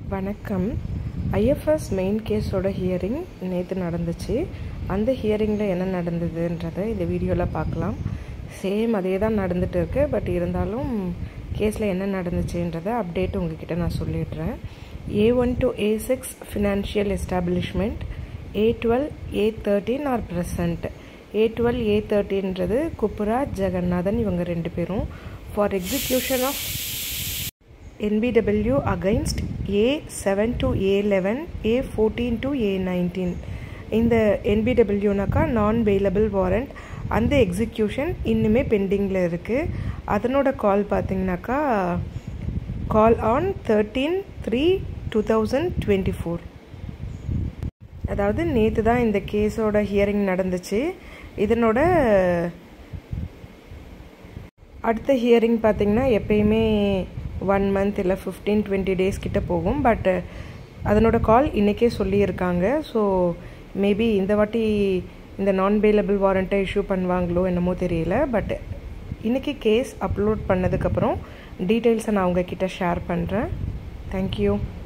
வணக்கம் IFS main கேஸோட hearing நேற்று நடந்துச்சு அந்த ஹியரிங்கில் என்ன நடந்ததுன்றதை இந்த வீடியோவில் பார்க்கலாம் சேம் அதே தான் நடந்துட்டு இருக்கு பட் இருந்தாலும் கேஸில் என்ன நடந்துச்சுன்றதை அப்டேட் உங்ககிட்ட நான் சொல்லிடுறேன் A one to A six financial establishment A twelve A thirteen are present A twelve A தேர்ட்டின்றது குப்புரா ஜெகநாதன் இவங்க ரெண்டு பேரும் for execution of NBW against A7 to A11, A14 to A19. இந்த என்பிடபிள்யூனாக்கா நான் பெயிலபிள் வாரண்ட் அந்த எக்ஸிக்யூஷன் இன்னுமே பெண்டிங்கில் இருக்குது அதனோட கால் பார்த்தீங்கன்னாக்கா call on thirteen three two thousand twenty four அதாவது நேற்று தான் இந்த கேஸோட ஹியரிங் நடந்துச்சு இதனோட அடுத்த ஹியரிங் பார்த்தீங்கன்னா எப்பயுமே ஒன் மந்த் இல்லை ஃபிஃப்டீன் டுவெண்ட்டி டேஸ் கிட்ட போகும் பட் அதனோட கால் இன்றைக்கே சொல்லியிருக்காங்க ஸோ மேபி இந்த வாட்டி இந்த நான் பெயிலபிள் வாரண்ட்டை இஷ்யூ பண்ணுவாங்களோ என்னமோ தெரியல பட் இன்றைக்கி கேஸ் அப்லோட் பண்ணதுக்கப்புறம் டீட்டெயில்ஸை நான் உங்ககிட்ட ஷேர் பண்ணுறேன் தேங்க்யூ